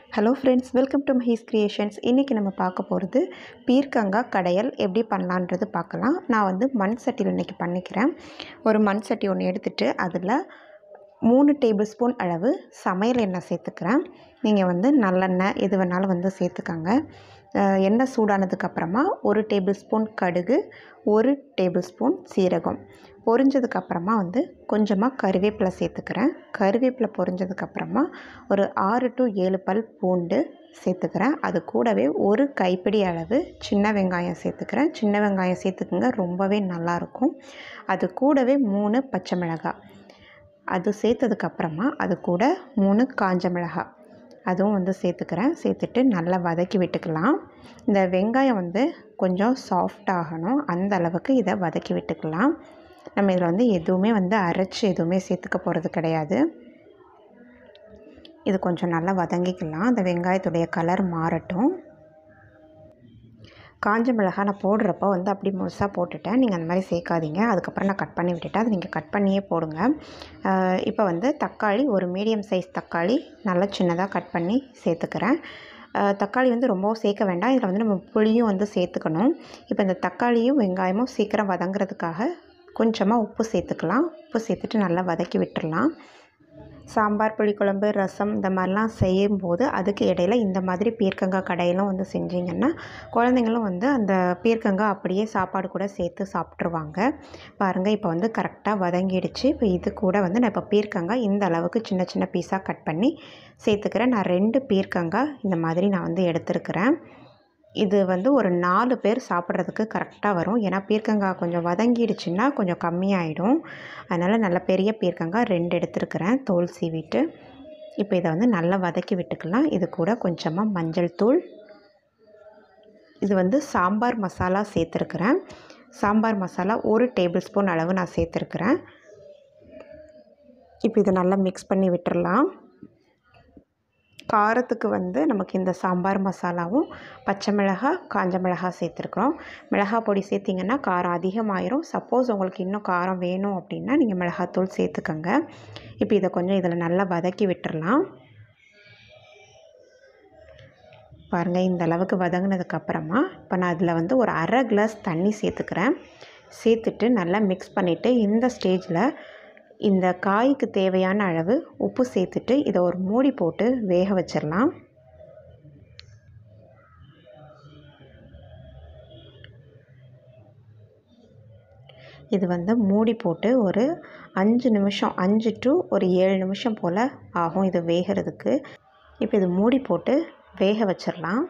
hello friends welcome to Mahi's creations இன்றைக்கி நம்ம பார்க்க போகிறது பீர்க்கங்காய் கடையல் எப்படி பண்ணலான்றது பார்க்கலாம் நான் வந்து மண் சட்டியில் இன்றைக்கி பண்ணிக்கிறேன் ஒரு மண் சட்டி ஒன்று எடுத்துகிட்டு அதில் மூணு டேபிள் ஸ்பூன் அளவு சமையல் எண்ணெய் சேர்த்துக்கிறேன் நீங்கள் வந்து நல்லெண்ணெய் எது வேணாலும் வந்து சேர்த்துக்கங்க அஹ் எண்ணெய் சூடானதுக்கப்புறமா ஒரு டேபிள் ஸ்பூன் கடுகு ஒரு டேபிள் ஸ்பூன் சீரகம் பொரிஞ்சதுக்கப்புறமா வந்து கொஞ்சமாக கருவேப்பிலை சேர்த்துக்கிறேன் கருவேப்பிலை பொரிஞ்சதுக்கப்புறமா ஒரு ஆறு டு ஏழு பல் பூண்டு சேர்த்துக்கிறேன் அது கூடவே ஒரு கைப்பிடி அளவு சின்ன வெங்காயம் சேர்த்துக்கிறேன் சின்ன வெங்காயம் சேர்த்துக்குங்க ரொம்பவே நல்லாயிருக்கும் அது கூடவே மூணு பச்சை மிளகாய் அது சேர்த்ததுக்கப்புறமா அது கூட மூணு காஞ்ச மிளகாய் அதுவும் வந்து சேர்த்துக்கிறேன் சேர்த்துட்டு நல்லா வதக்கி விட்டுக்கலாம் இந்த வெங்காயம் வந்து கொஞ்சம் சாஃப்ட் ஆகணும் அந்த அளவுக்கு இதை வதக்கி விட்டுக்கலாம் நம்ம இதில் வந்து எதுவுமே வந்து அரைச்சி எதுவுமே சேர்த்துக்க போகிறது கிடையாது இது கொஞ்சம் நல்லா வதங்கிக்கலாம் அந்த வெங்காயத்துடைய கலர் மாறட்டும் காஞ்ச மிளகாய் நான் போடுறப்போ வந்து அப்படி முழுசாக போட்டுட்டேன் நீங்கள் அந்த மாதிரி சேர்க்காதீங்க அதுக்கப்புறம் நான் கட் பண்ணி விட்டுட்டேன் அது நீங்கள் கட் பண்ணியே போடுங்க இப்போ வந்து தக்காளி ஒரு மீடியம் சைஸ் தக்காளி நல்லா சின்னதாக கட் பண்ணி சேர்த்துக்கிறேன் தக்காளி வந்து ரொம்பவும் சேர்க்க வேண்டாம் இதில் வந்து நம்ம புளியும் வந்து சேர்த்துக்கணும் இப்போ இந்த தக்காளியும் வெங்காயமும் சீக்கிரம் வதங்குறதுக்காக கொஞ்சமாக உப்பு சேர்த்துக்கலாம் உப்பு சேர்த்துட்டு நல்லா வதக்கி விட்டுடலாம் சாம்பார் புளிக்குழம்பு ரசம் இந்த மாதிரிலாம் செய்யும்போது அதுக்கு இடையில இந்த மாதிரி பீர்க்கங்காய் கடையிலும் வந்து செஞ்சிங்கன்னா குழந்தைங்களும் வந்து அந்த பீர்க்கங்காய் அப்படியே சாப்பாடு கூட சேர்த்து சாப்பிட்ருவாங்க பாருங்கள் இப்போ வந்து கரெக்டாக வதங்கிடுச்சு இப்போ இது கூட வந்து நான் இப்போ பீர்க்கங்காய் இந்த அளவுக்கு சின்ன சின்ன பீஸாக கட் பண்ணி சேர்த்துக்கிறேன் நான் ரெண்டு பீர்க்கங்காய் இந்த மாதிரி நான் வந்து எடுத்துருக்கிறேன் இது வந்து ஒரு நாலு பேர் சாப்பிட்றதுக்கு கரெக்டாக வரும் ஏன்னா பீர்க்கங்காய் கொஞ்சம் வதங்கிடுச்சுன்னா கொஞ்சம் கம்மியாயிடும் அதனால் நல்ல பெரிய பீர்க்கங்காய் ரெண்டு எடுத்துருக்கிறேன் தோல் சீவிட்டு இப்போ இதை வந்து நல்லா வதக்கி விட்டுக்கலாம் இது கூட கொஞ்சமாக மஞ்சள் தூள் இது வந்து சாம்பார் மசாலா சேர்த்துருக்குறேன் சாம்பார் மசாலா ஒரு டேபிள் ஸ்பூன் அளவு நான் சேர்த்துருக்குறேன் இப்போ இதை நல்லா மிக்ஸ் பண்ணி விட்டுறலாம் காரத்துக்கு வந்து நமக்கு இந்த சாம்பார் மசாலாவும் பச்சை மிளகாய் காஞ்ச மிளகாய் சேர்த்துருக்குறோம் மிளகாய் பொடி சேர்த்திங்கன்னா காரம் அதிகமாயிரும் சப்போஸ் உங்களுக்கு இன்னும் காரம் வேணும் அப்படின்னா நீங்கள் மிளகாத்தூள் சேர்த்துக்கோங்க இப்போ இதை கொஞ்சம் இதில் நல்லா வதக்கி விட்டுறலாம் பாருங்கள் இந்த அளவுக்கு வதங்கினதுக்கப்புறமா இப்போ நான் அதில் வந்து ஒரு அரை கிளாஸ் தண்ணி சேர்த்துக்கிறேன் சேர்த்துட்டு நல்லா மிக்ஸ் பண்ணிவிட்டு இந்த ஸ்டேஜில் இந்த காய்க்கு தேவையான அளவு உப்பு சேர்த்துட்டு இதை ஒரு மூடி போட்டு வேக வச்சிடலாம் இது வந்து மூடி போட்டு ஒரு அஞ்சு நிமிஷம் அஞ்சு டு ஒரு ஏழு நிமிஷம் போல் ஆகும் இது வேகிறதுக்கு இப்போ இது மூடி போட்டு வேக வச்சிடலாம்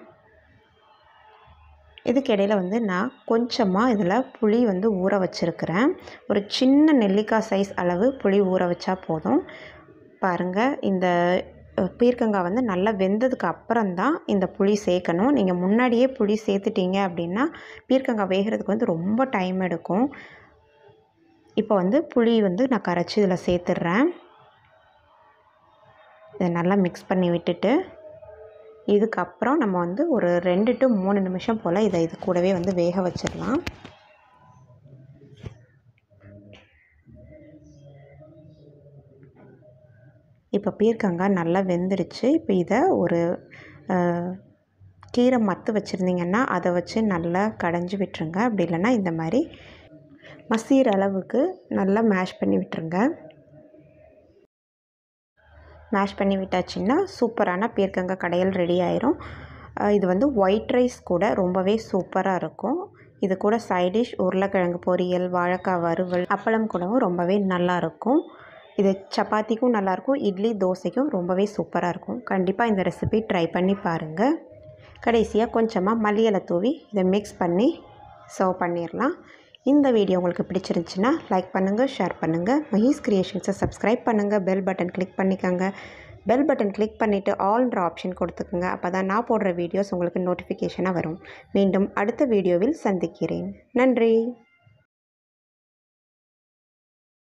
இதுக்கு இடையில வந்து நான் கொஞ்சமாக இதில் புளி வந்து ஊற வச்சுருக்கிறேன் ஒரு சின்ன நெல்லிக்காய் சைஸ் அளவு புளி ஊற வச்சா போதும் பாருங்கள் இந்த பீர்க்கங்காய் வந்து நல்லா வெந்ததுக்கு அப்புறம் தான் இந்த புளி சேர்க்கணும் நீங்கள் முன்னாடியே புளி சேர்த்துட்டீங்க அப்படின்னா பீர்க்கங்காய் வேகிறதுக்கு வந்து ரொம்ப டைம் எடுக்கும் இப்போ வந்து புளி வந்து நான் கரைச்சி இதில் சேர்த்துட்றேன் இதை நல்லா மிக்ஸ் பண்ணி விட்டுட்டு இதுக்கப்புறம் நம்ம வந்து ஒரு ரெண்டு டு மூணு நிமிஷம் போல் இதை இது கூடவே வந்து வேக வச்சிடலாம் இப்போ பீர்க்கங்காய் நல்லா வெந்துடுச்சு இப்போ இதை ஒரு கீரை மத்து வச்சுருந்தீங்கன்னா அதை வச்சு நல்லா கடைஞ்சி விட்டுருங்க அப்படி இல்லைன்னா இந்த மாதிரி மசீர அளவுக்கு நல்லா மேஷ் பண்ணி விட்டுருங்க மேஷ் பண்ணி விட்டாச்சுன்னா சூப்பரான பீர்க்கங்காய் கடையல் ரெடி ஆயிரும் இது வந்து ஒயிட் ரைஸ் கூட ரொம்பவே சூப்பராக இருக்கும் இது கூட சைடிஷ் உருளைக்கிழங்கு பொரியல் வாழைக்காய் வறுவல் அப்பளம் கூடவும் ரொம்பவே நல்லாயிருக்கும் இது சப்பாத்திக்கும் நல்லாயிருக்கும் இட்லி தோசைக்கும் ரொம்பவே சூப்பராக இருக்கும் கண்டிப்பாக இந்த ரெசிபி ட்ரை பண்ணி பாருங்கள் கடைசியாக கொஞ்சமாக மல்லியலை தூவி இதை மிக்ஸ் பண்ணி சர்வ் பண்ணிடலாம் இந்த வீடியோ உங்களுக்கு பிடிச்சிருந்துச்சுன்னா லைக் பண்ணுங்கள் ஷேர் பண்ணுங்கள் மஹீஸ் கிரியேஷன்ஸை சப்ஸ்கிரைப் பண்ணுங்கள் பெல் பட்டன் கிளிக் பண்ணிக்கோங்க பெல் பட்டன் கிளிக் பண்ணிவிட்டு ஆல்ன்ற ஆப்ஷன் கொடுத்துக்குங்க அப்போ தான் நான் போடுற வீடியோஸ் உங்களுக்கு நோட்டிஃபிகேஷனாக வரும் மீண்டும் அடுத்த வீடியோவில் சந்திக்கிறேன் நன்றி